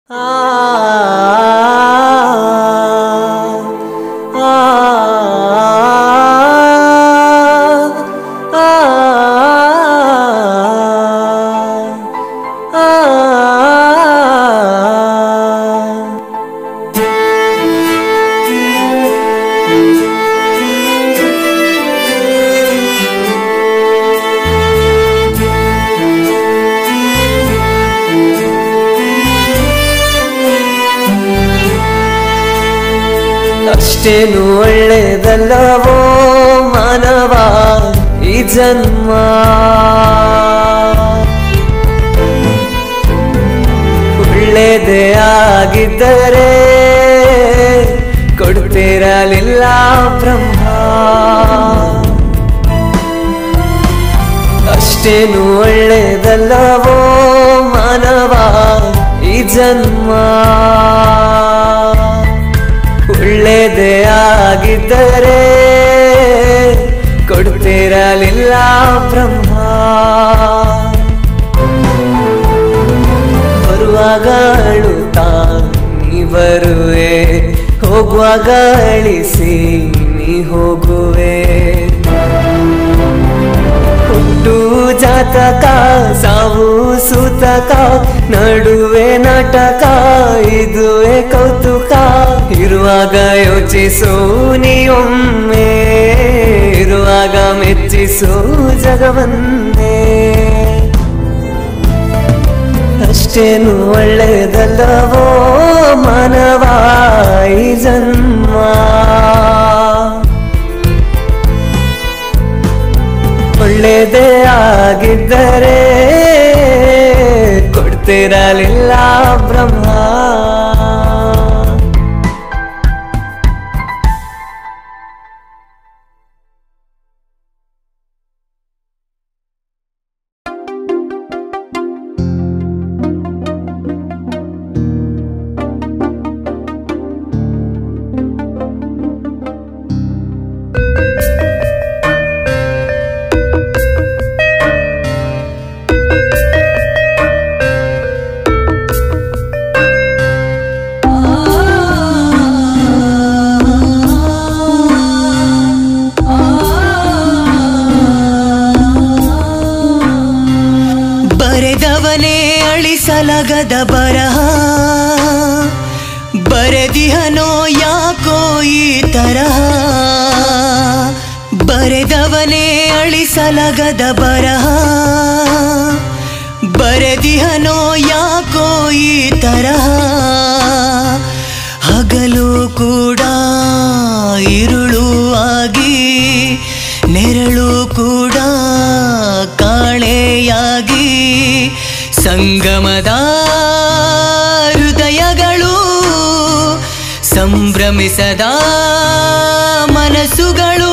ಅಷ್ಟೇನು ಒಳ್ಳೆಯದಲ್ಲವೋ ಮಾನವ ಈ ಜನ್ಮ ಒಳ್ಳೆಯದೇ ಆಗಿದ್ದರೆ ಕೊಡ್ತಿರಲಿಲ್ಲ ಬ್ರಹ್ಮ ಅಷ್ಟೇನು ಒಳ್ಳೆಯದಲ್ಲವೋ ಮಾನವ ಈ ಜನ್ಮ ಒಳ್ಳೆಯದೇ ಆಗಿದ್ದರೆ ಕೊಡ್ತಿರಲಿಲ್ಲ ಬ್ರಹ್ಮ ಬರುವಾಗ ಅಳುತ್ತಾ ನೀ ಬರುವೆ ಹೋಗುವಾಗ ಅಳಿಸಿ ನೀ ಹೋಗುವೆ ಹುಟ್ಟು ಜಾತಕ ಸಾವು ಸೂತಕ ನಡುವೆ ನಾಟಕ ಇದುವೆ ಕೌತುಕ ಇರುವಾಗ ಯೋಚಿಸು ನೀಯೊಮ್ಮೆ ಇರುವಾಗ ಮೆಚ್ಚಿಸು ಜಗವನ್ನೇ ಅಷ್ಟೇನು ಒಳ್ಳೆಯದಲ್ಲವೋ ಮಾನವ ಈ ಜನ್ಮ ಒಳ್ಳೆಯದೇ ಆಗಿದ್ದರೆ ಕೊಡ್ತಿರಲಿಲ್ಲ ಬ್ರಹ್ಮ ಬರೆದವನೇ ಅಳಿಸಲಗದ ಬರಹ ಬರೆದಿಹನೋ ಯಾಕೋ ಈ ತರಹ ಬರೆದವನೇ ಅಳಿಸಲಗದ ಬರಹ ಬರೆದಿಹನೋ ಯಾಕೋ ಈ ತರಹ ಹಗಲು ಕೂಡ ಇರುಳು ಆಗಿ ನೆರಳು ಕೂಡ ಕಾಳೆಯಾಗಿ ಸಂಗಮದ ಹೃದಯಗಳು ಸಂಭ್ರಮಿಸದ ಮನಸ್ಸುಗಳು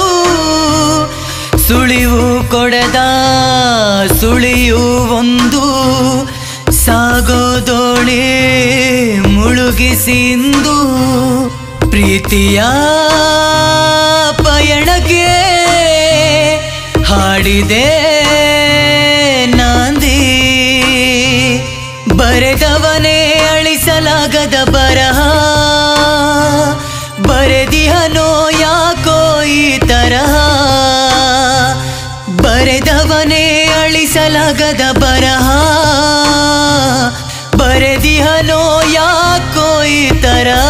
ಸುಳಿವು ಕೊಡದ ಸುಳಿಯು ಒಂದು ಸಾಗೋದೋಳೆ ಮುಳುಗಿಸಿಂದು ಪ್ರೀತಿಯ ಪಯಣಕ್ಕೆ ಹಾಡಿದೆ ನಾಂದಿ ಬರೆದವನೇ ಅಳಿಸಲಾಗದ ಬರಹ ಬರೆದಿಹನೋ ಯಾಕೋ ಈ ತರಹ ಬರೆದವನೇ ಅಳಿಸಲಾಗದ ಬರಹ ಬರೆದಿಹನೋ ಯಾಕೋ ಈ ತರಹ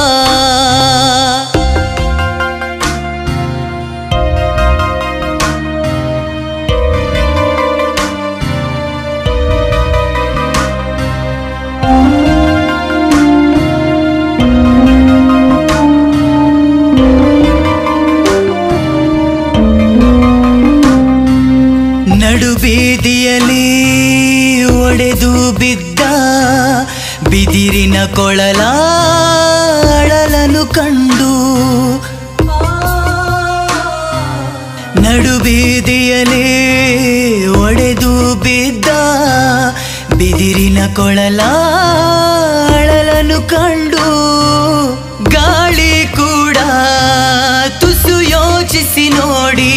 ನಡು ಬೀದಿಯಲ್ಲಿ ಒಡೆದು ಬಿದ್ದ ಬಿದಿರಿನ ಕೊಳಲ ಅಳಲನು ಕಂಡು ನಡು ಬೀದಿಯಲ್ಲಿ ಒಡೆದು ಬಿದ್ದ ಬಿದಿರಿನ ಕೊಳಲ ಅಳಲನು ಕಂಡು ಗಾಳಿ ಕೂಡ ತುಸು ಯೋಚಿಸಿ ನೋಡಿ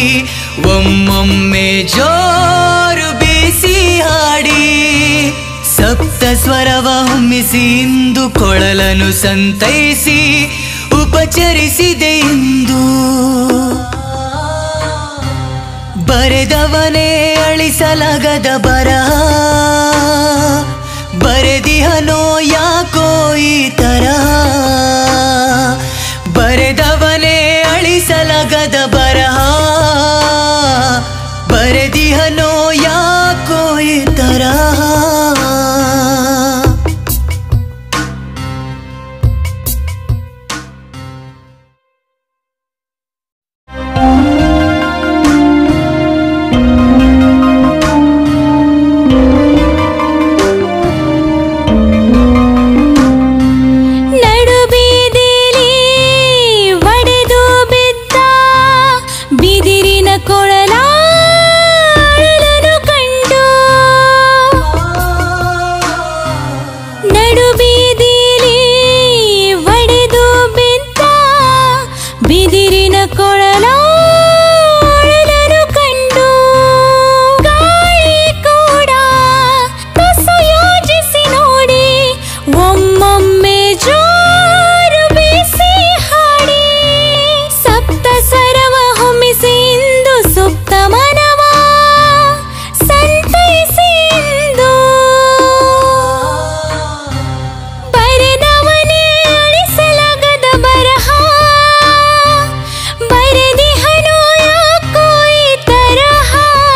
ಒಮ್ಮೊಮ್ಮೆ ಜೋರು ಬೀಸಿ ಹಾಡಿ ಸಪ್ತ ಸ್ವರವ ಹೊಮ್ಮಿಸಿ ಇಂದು ಕೊಳಲನು ಸಂತೈಸಿ ಉಪಚರಿಸಿದೆ ಇಂದು ಬರೆದವನೇ ಅಳಿಸಲಾಗದ ಬರಹ ಬರೆದಿಹನೋ ಯಾಕೋ ಈ ತರ ಬರೆದವನೇ ಅಳಿಸಲಾಗದ ಬರಹ ಬರೆದಿಹನೋ ಯಾಕೋ ಈ ತರಹ ನಡುಬೀದಿಲಿ ಒಡೆದು ಬಿದ್ದ ಬಿದಿರಿನ ಕೊಳಲ ಅಳಲನ್ನು ಕಂಡು ನಡುಬೀದಿಲಿ ಒಡೆದು ಬಿದ್ದ ಬಿದಿರಿನ ಕೊಳಲ ಅಳಲನ್ನು ಕಂಡು ಗಾಳಿ ಕೂಡ ತುಸು ಯೋಚಿಸಿ ನೋಡಿ ಒಮ್ಮೊಮ್ಮೆ ಜೋರು ಬೀಸಿ ಹಾಡಿ ಸಪ್ತ ಸ್ವರವ ಹೊಮ್ಮಿಸಿ ಇಂದು ಸುಪ್ತ ಮನವ ಸಂತೈಸಿ ಇಂದು ಬರೆದವನೇ ಅಳಿಸಲಾಗದ ಬರಹ ಬರೆದಿಹನು ಯಾಕೋ ಈ ತರಹ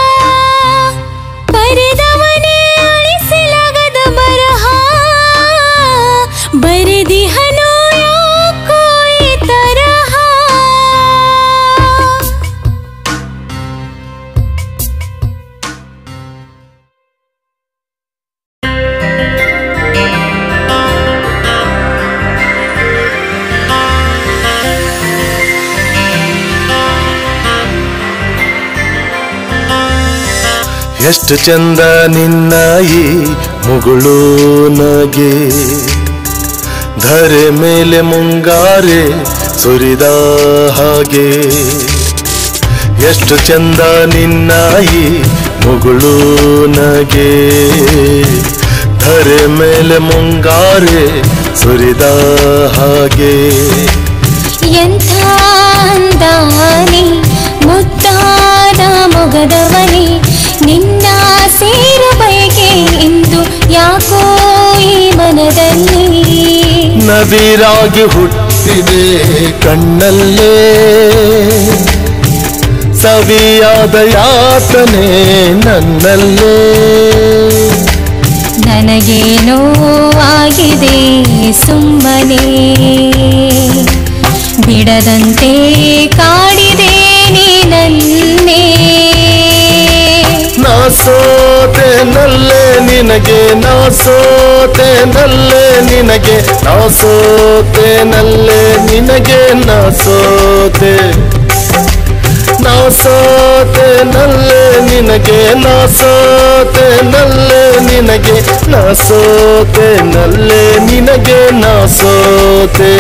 ಬರೆದವನೇ ಅಳಿಸಲಾಗದ ಬರಹ ಬರೆದಿಹನು ಯಾಕೋ ಈ ತರಹ ಎಷ್ಟು ಚಂದ ನಿನ್ನ ಈ ಮುಗುಳು ನಗೆ ಧರೆ ಮೇಲೆ ಮುಂಗಾರೆ ಸುರಿದ ಹಾಗೆ ಎಷ್ಟು ಚಂದ ನಿನ್ನ ಈ ಮುಗುಳು ನಗೆ ಧರೆ ಮೇಲೆ ಮುಂಗಾರೆ ಸುರಿದ ಹಾಗೆ ಎಂಥ ಅಂದಾನೆ ಮುದ್ದಾದ ಮೊಗದವನೇ ನಿನ್ನ ಸೇರು ಬಯಕೆ ಇಂದು ಯಾಕೋ ಈ ಮನದಲ್ಲಿ ನವಿರಾಗಿ ಹುಟ್ಟಿದೆ ಕಣ್ಣಲ್ಲೇ ಸವಿಯಾದ ಯಾತನೆ ನನ್ನಲ್ಲೇ ನನಗೇನೋ ಆಗಿದೆ ಸುಮ್ಮನೆ ಬಿಡದಂತೆ ಕಾಡಿದೆ ನೀ ನನ್ನೇ ನಾ ಸೋತೆ ನಲ್ಲೇ ನಿನಗೆ ನಾ ಸೋತೆ ನಲ್ಲೇ ನಿನಗೆ ನಾ ಸೋತೆ ನಲ್ಲೇ ನಿನಗೆ ನಾ ಸೋತೆ ನಾ ಸೋತೆ ನಲ್ಲೇ ನಿನಗೆ ನಾ ಸೋತೆ ನಲ್ಲೇ ನಿನಗೆ ನಾ ಸೋತೆ ನಲ್ಲೇ ನಿನಗೆ ನಾ ಸೋತೆ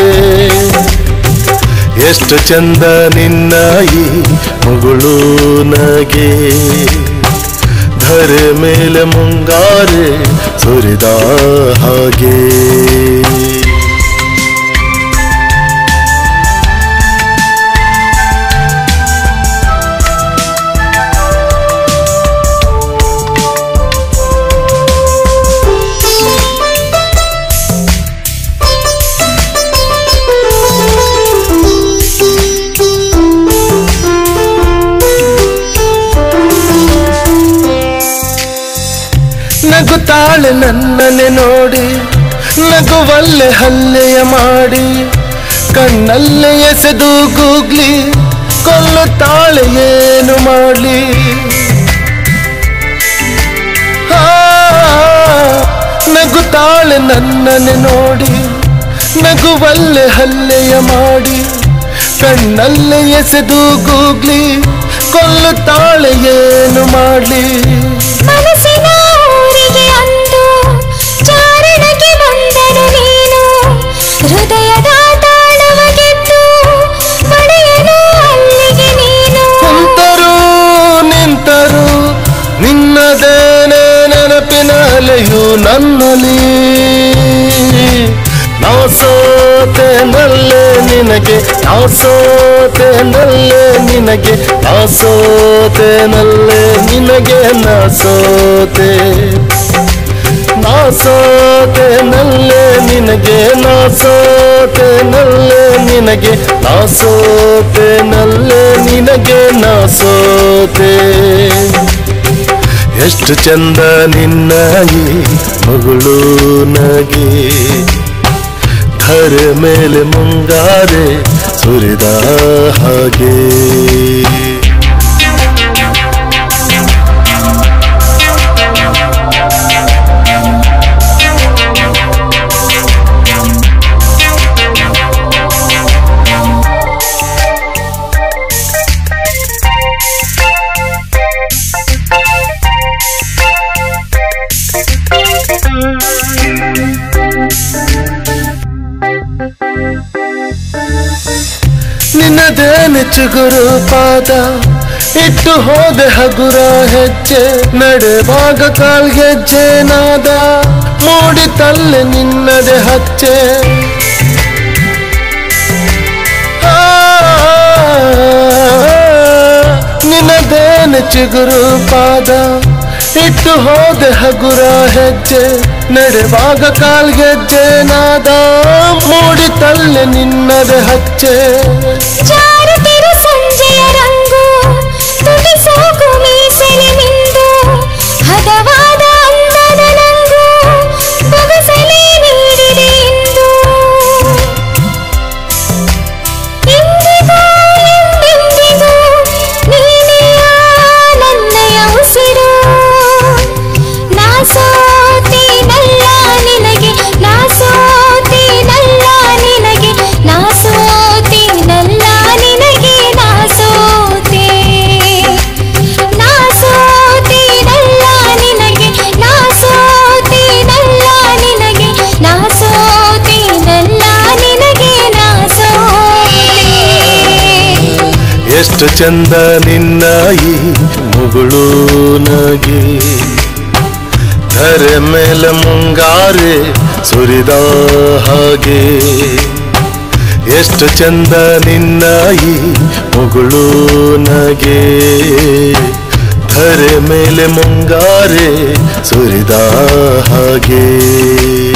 ಎಷ್ಟು ಚಂದ ನಿನ್ನ ಈ ಮುಗುಳು ನಗೆ ಧರೆ ಮೇಲೆ ಮುಂಗಾರೆ ಸುರಿದ ಹಾಗೆ ನಗುತ್ತಾಳೆ ನನ್ನನೆ ನೋಡಿ ನಗುವಲ್ಲೆ ಹಲ್ಲೆಯ ಮಾಡಿ ಕಣ್ಣಲ್ಲೇ ಎಸೆದು ಗೂಗ್ಲಿ ಕೊಲ್ಲುತ್ತಾಳೆ ಏನು ಮಾಡಲಿ ನಗುತ್ತಾಳೆ ನನ್ನನೆ ನೋಡಿ ನಗುವಲ್ಲೆ ಹಲ್ಲೆಯ ಮಾಡಿ ಕಣ್ಣಲ್ಲೇ ಎಸೆದು ಗೂಗ್ಲಿ ಕೊಲ್ಲುತ್ತಾಳೆ ಏನು ಮಾಡಲಿ ಮನಸ್ಸಿನ ಊರಿಗೆ ಅಂದು ಚಾರಣಕ್ಕೆ ಬಂದನು ನೀನು ಹೃದಯದ ತಾಳವ ಗೆದ್ದು ಪಡೆಯಲು ಅಲ್ಲಿಗೆ ನೀನು ಕುಂತರು ನಿಂತರು ನಿನ್ನದೇನೆ ನೆನಪಿನ ಅಲೆಯು ನನ್ನಲಿ ನಾ ಸೋತೆ ನಲ್ಲೆ ನಿನಗೆ ನಾ ಸೋತೆ ನಲ್ಲೆ ನಿನಗೆ ನಾ ಸೋತೆ ನಲ್ಲೆ ನಿನಗೆ ನಾ ಸೋತೆ ನಾ ಸೋತೆ ನಲ್ಲೆ ನಿನಗೆ ನಾ ಸೋತೆ ನಲ್ಲೆ ನಿನಗೆ ನಾ ಸೋತೆ ನಲ್ಲೆ ನಿನಗೆ ನಾ ಸೋತೆ ಎಷ್ಟು ಚಂದ ನಿನ್ನ ಈ ಮಗಳು ನಗೆ ಧರೆ ಮೇಲೆ ಮುಂಗಾರೆ ಸುರಿದ ಹಾಗೆ ನಿನ್ನದೇನು ಚಿಗುರು ಪಾದ ಇಟ್ಟು ಹೋದೆ ಹಗುರ ಹೆಜ್ಜೆ ನಡೆವಾಗ ಕಾಲ್ಗೆಜ್ಜೆ ನಾದ ಮೂಡಿತಲ್ಲೆ ನಿನ್ನದೆ ಹಚ್ಚೆ ಆ, ನಿನ್ನದೇನು ಚಿಗುರು ಪಾದ ಇಟ್ಟು ಹೋದೆ ಹಗುರ ಹೆಜ್ಜೆ ನಡೆವಾಗ ಕಾಲ್ಗೆಜ್ಜೆ ನಾದ ಮೂಡಿತಲ್ಲೆ ನಿನ್ನದೆ ಹಚ್ಚೆ ಜಾರುತ್ತಿರು ಸಂಜೆಯ ರಂಗು ತುಟಿಸೋಕು ಮೀಸೆಲೆ ನಿಂದು ಹದವಾದ ಅಂದದ ನಂಗು ಬೊಗಸೆಲೆ ನೀಡಿದೆ ಇಂದು ಇಂದಿಗೂ ಎಂದೆಂದಿಗೂ ನೀನೆಯ ನನ್ನಯ ಉಸಿರು ನಾ ಸೋತೀನಲ್ಲ ನಿನಗೆ ನಾ ಸೋತೀನಲ್ಲ ನಿನಗೆ ನಾ ಸೋತೀನಲ್ಲ ನಿನಗೆ ನಾ ಸೋತೆ ನಾ ಸೋತೀನಲ್ಲ ನಿನಗೆ ನಾ ಸೋತೀನಲ್ಲ ನಿನಗೆ ನಾ ಸೋತೀನಲ್ಲ ನಿನಗೆ ನಾ ಸೋತೆ ಎಷ್ಟು ಚಂದ ನಿನ್ನ ಈ ಮುಗುಳು ನಗೆ ಧರೆ ಮೇಲೆ ಮುಂಗಾರೆ ಸುರಿದ ಹಾಗೆ ಎಷ್ಟು ಚಂದ ನಿನ್ನ ಈ ಮುಗುಳು ನಗೆ ಧರೆ ಮೇಲೆ ಮುಂಗಾರೆ ಸುರಿದ ಹಾಗೆ